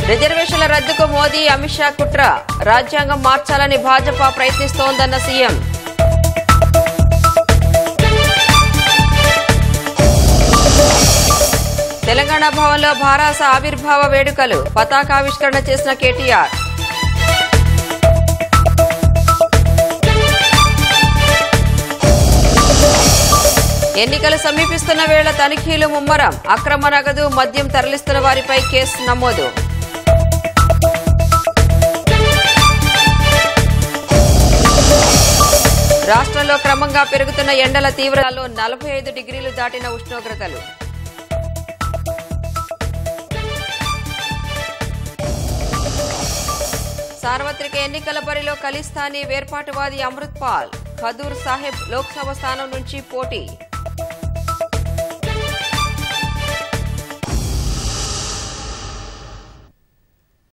రిజర్వేషన్ల రద్దుకు మోదీ అమిత్ షా కుట్ర రాజ్యాంగం మార్చాలని భాజపా ప్రయత్నిస్తోందన్న సీఎం తెలంగాణ భవన్లో భారాస ఆవిర్భావ వేడుకలు పతాకావిష్కరణ చేసిన కేటీఆర్ ఎన్నికలు సమీపిస్తున్న వేళ తనిఖీలు ముమ్మరం అక్రమ నగదు మద్యం తరలిస్తున్న వారిపై కేసు నమోదు రాష్ట్రంలో క్రమంగా పెరుగుతున్న ఎండల తీవ్రతలో నలభై ఐదు డిగ్రీలు దాటిన ఉష్ణోగ్రతలు సార్వత్రిక ఎన్నికల బరిలో ఖలిస్తానీ వేర్పాటువాది అమృత్ పాల్ ఖదూర్ సాహెబ్ లోక్సభ స్థానం నుంచి పోటీ